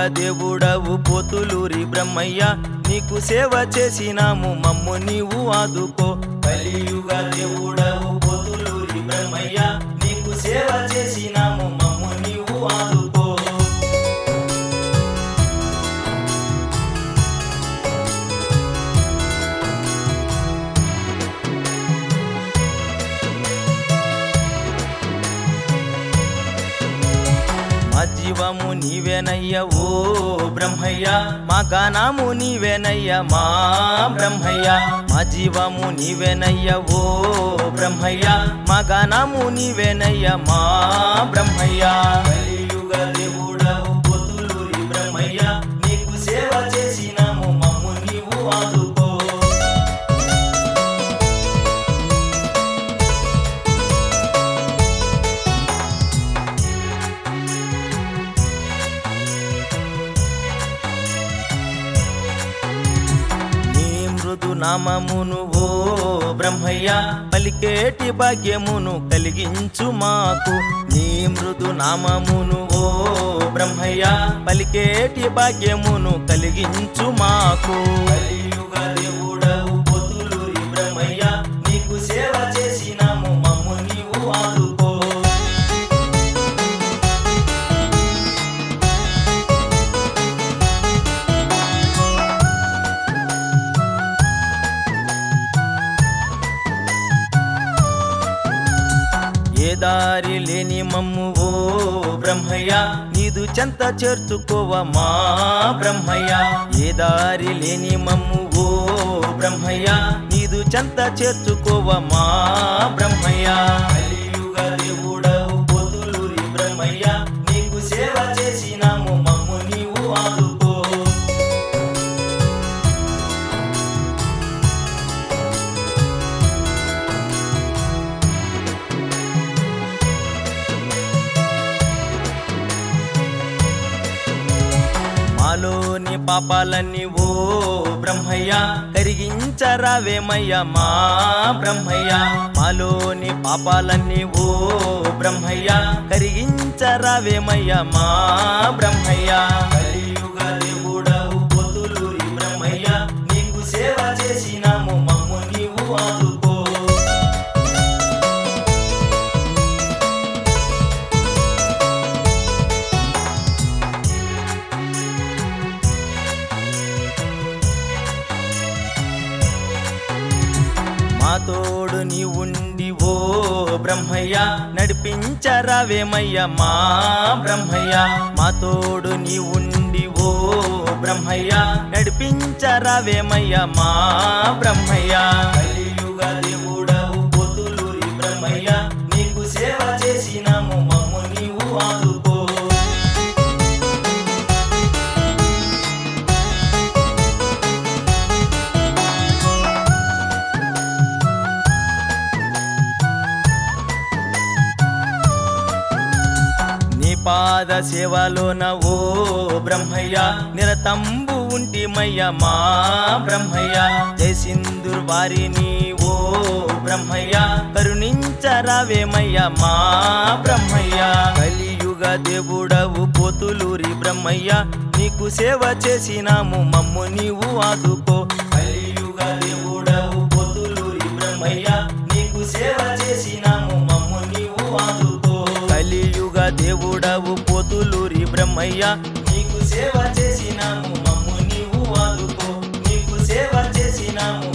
దేవుడవు పోతులూరి బ్రహ్మయ్య నీకు సేవ చేసినాము మమ్ము నీవు ఆదుకో కలియుగ దేవుడవు పోతులూరి బ్రహ్మయ్య నీకు సేవ చేసినాము మమ్ము నీవు ఆదుకో మా జీవము నీవేనయ్య ఓ బ్రహ్మయ్య మా గానము నీవేనయ్య మా బ్రహ్మయ్య మా జీవము నీవేనయ్య ఓ బ్రహ్మయ్య మా గానము నీవేనయ్య మా బ్రహ్మయ్య కలియుగ దేవుడవు పొతులూరి బ్రహ్మయ్య నీకు సేవ చేసినాము మమ్ము నీవు ఆదుకో నీ మృదు నామమును ఓ బ్రహ్మయ్య పలికేటి భాగ్యమును కలిగించు మాకు నీ మృదు నామమును ఓ బ్రహ్మయ్య పలికేటి భాగ్యమును కలిగించు మాకు కలియుగ దేవుడవు పొతులూరి బ్రహ్మయ్య నీకు సేవ చేసినాము మమ్ము నీవు ఆదుకో ఏ దారి లేని మమ్ము ఓ బ్రహ్మయ్య నీదు చెంత చేర్చుకోవ మా బ్రహ్మయ్య ఏ దారి లేని మమ్ము ఓ బ్రహ్మయ్య నీదు చెంత చేర్చుకోవ మా బ్రహ్మయ్య కలియుగ దేవుడవు పొతులూరి బ్రహ్మయ్య నీకు సేవ చేసినాము మమ్ము నీవు ఆదుకో మాలోని పాపాలన్నీ ఓ బ్రహ్మయ్య కరిగించరావేమయ్య మా బ్రహ్మయ్య మాలోని పాపాలన్నీ ఓ బ్రహ్మయ్య కరిగించరావేమయ్య మా బ్రహ్మయ్య కలియుగ దేవుడవు పొతులూరి బ్రహ్మయ్య నీకు సేవ చేసినాము మమ్ము నీవు ఆదుకో మా తోడు నీ ఉండి ఓ బ్రహ్మయ్య నడిపించరావేమయ్య మా బ్రహ్మయ్య మా తోడు నీ ఉండి ఓ బ్రహ్మయ్య నడిపించరావేమయ్య మా బ్రహ్మయ్య కలియుగ దేవుడవు పొతులూరి బ్రహ్మయ్య నీకు సేవ చేసినాము మమ్ము నీవు ఆదుకో నీ పాద సేవలోన ఓ బ్రహ్మయ్య నిరతంబు ఉంటిమయ్య మా బ్రహ్మయ్య జయసింధుర్ వారిని ఓ బ్రహ్మయ్య కరుణించరావేమయ్య మా బ్రహ్మయ్య కలియుగ దేవుడవు పోతులూరి బ్రహ్మయ్య నీకు సేవ చేసినాము మమ్ము నీవు ఆదుకో కలియుగ దేవుడవు పోతులూరి బ్రహ్మయ్య నీకు సేవ చేసినాము మమ్ము నీవు ఆదుకో కలియుగ దేవుడవు పోతులూరి బ్రహ్మయ్య నీకు సేవ చేసినాము మమ్ము నీవు ఆదుకో నీకు సేవ చేసినాము